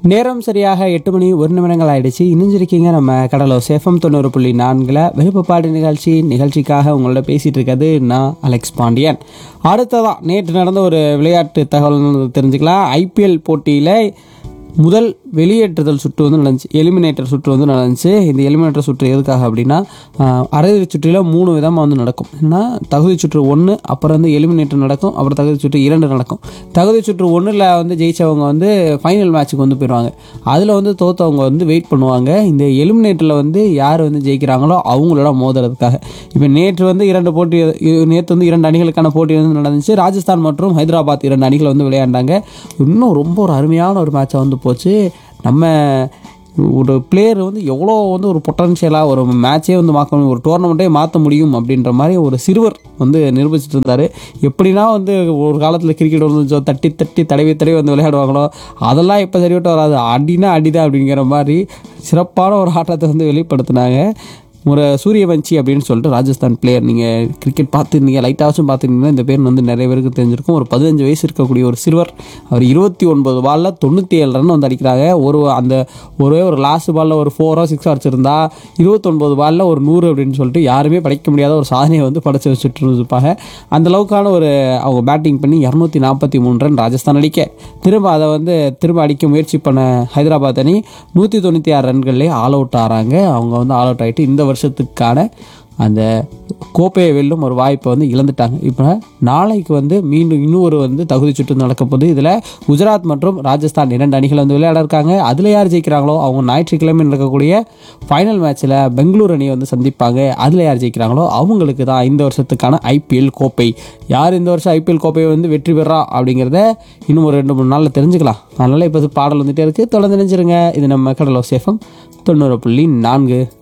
நேரம் சரியாக எட்டு மணி ஒரு நிமிடங்கள் ஆயிடுச்சு இணைஞ்சிருக்கீங்க நம்ம கடலோ சேஃபம் தொண்ணூறு புள்ளி நான்கில் விருப்பப்பாடு நிகழ்ச்சி நிகழ்ச்சிக்காக உங்களோட பேசிகிட்டு இருக்கிறது நான் அலெக்ஸ் பாண்டியன் அடுத்ததான் நேற்று நடந்த ஒரு விளையாட்டு தகவல் தெரிஞ்சுக்கலாம் ஐபிஎல் போட்டியில் முதல் வெளியேற்றுதல் சுற்று வந்து நடந்துச்சு எலிமினேட்டர் சுற்று வந்து நடந்துச்சு இந்த எலிமினேட்டர் சுற்று எதுக்காக அப்படின்னா ஆஹ், அரையிறுதி சுற்றில் மூணு விதமாக வந்து நடக்கும் ஏன்னா தகுதி சுற்று ஒன்று அப்புறம் வந்து எலிமினேட்டர் நடக்கும் அப்புறம் தகுதி சுற்று இரண்டு நடக்கும் தகுதி சுற்று ஒன்றில் வந்து ஜெயிச்சவங்க வந்து ஃபைனல் மேட்ச்சுக்கு வந்து போயிடுவாங்க அதில் வந்து தோத்தவங்க வந்து வெயிட் பண்ணுவாங்க இந்த எலிமினேட்டரில் வந்து யார் வந்து ஜெயிக்கிறாங்களோ அவங்களோட மோதுறதுக்காக இப்போ நேற்று வந்து இரண்டு போட்டி நேற்று வந்து இரண்டு அணிகளுக்கான போட்டி வந்து நடந்துச்சு ராஜஸ்தான் மற்றும் ஹைதராபாத் இரண்டு அணிகள் வந்து விளையாண்டாங்க இன்னும் ரொம்ப ஒரு அருமையான ஒரு மேட்சாக வந்து போச்சு நம்ம ஒரு பிளேயர் வந்து எவ்வளோ வந்து ஒரு பொட்டன்ஷியலாக ஒரு மேட்சே வந்து மாற்ற முடியும் ஒரு டோர்னமெண்ட்டே மாற்ற முடியும் அப்படின்ற மாதிரி ஒரு சிறுவர் வந்து நிரூபிச்சிட்டு இருந்தார் எப்படின்னா வந்து ஒரு காலத்தில் கிரிக்கெட் வந்து சொ- தட்டி தட்டி தடவி தடவி வந்து விளையாடுவாங்களோ அதெல்லாம் இப்போ சரிவிட்டு வராது அடினா அடிதான் அப்படிங்கிற மாதிரி சிறப்பான ஒரு ஆட்டத்தை வந்து வெளிப்படுத்தினாங்க ஒரு சூரியவஞ்சி அப்படின்னு சொல்லிட்டு ராஜஸ்தான் பிளேயர் நீங்கள் கிரிக்கெட் பார்த்துருந்தீங்க லைட்டாச்சும் பார்த்துருந்தீங்கன்னா இந்த பேர் வந்து நிறைய பேருக்கு தெரிஞ்சிருக்கும் ஒரு பதினஞ்சு வயசு இருக்கக்கூடிய ஒரு சிறுவர் அவர் இருபத்தி ஒன்பது பாலில் தொண்ணூற்றி ஏழு ரன் வந்து அடிக்கிறாங்க ஒரு அந்த ஒரே ஒரு லாஸ்ட் பாலில் ஒரு ஃபோரோ சிக்ஸ் அடிச்சிருந்தா இருபத்தொன்பது பாலில் ஒரு நூறு அப்படின்னு சொல்லிட்டு யாருமே படைக்க முடியாத ஒரு சாதனையை வந்து படைச்சு வச்சுட்டு இருப்பாங்க அந்த அளவுக்கான ஒரு அவங்க பேட்டிங் பண்ணி இரநூத்தி நாற்பத்தி மூணு ரன் ராஜஸ்தான் அடிக்க திரும்ப அதை வந்து திரும்ப அடிக்க முயற்சி பண்ண ஹைதராபாத் அணி நூற்றி தொண்ணூற்றி ஆறு ரன்கள்லேயே ஆல் அவுட் ஆகிறாங்க அவங்க வந்து ஆல் அவுட் ஆகிட்டு இந்த வருஷத்துக்கான அந்த கோப்பையை வெல்லும் ஒரு வாய்ப்பை வந்து இழந்துட்டாங்க இப்போ நாளைக்கு வந்து மீண்டும் இன்னொரு வந்து தகுதி சுற்று நடக்க போகுது இதில் குஜராத் மற்றும் ராஜஸ்தான் இரண்டு அணிகள் வந்து விளையாட இருக்காங்க அதில் யார் ஜெயிக்கிறாங்களோ அவங்க ஞாயிற்றுக்கிழமை நடக்கக்கூடிய ஃபைனல் மேட்ச்சில் பெங்களூர் அணியை வந்து சந்திப்பாங்க அதில் யார் ஜெயிக்கிறாங்களோ அவங்களுக்கு தான் இந்த வருஷத்துக்கான ஐபிஎல் கோப்பை யார் இந்த வருஷம் ஐபிஎல் கோப்பையை வந்து வெற்றி பெறா அப்படிங்கிறத இன்னும் ஒரு ரெண்டு மூணு நாளில் தெரிஞ்சுக்கலாம் அதனால் இப்போ பாடல் வந்துட்டே இருக்குது தொடர்ந்து நினைச்சிருங்க இது நம்ம கடலோ சேஃபம் தொண்ணூறு புள்ளி நான்கு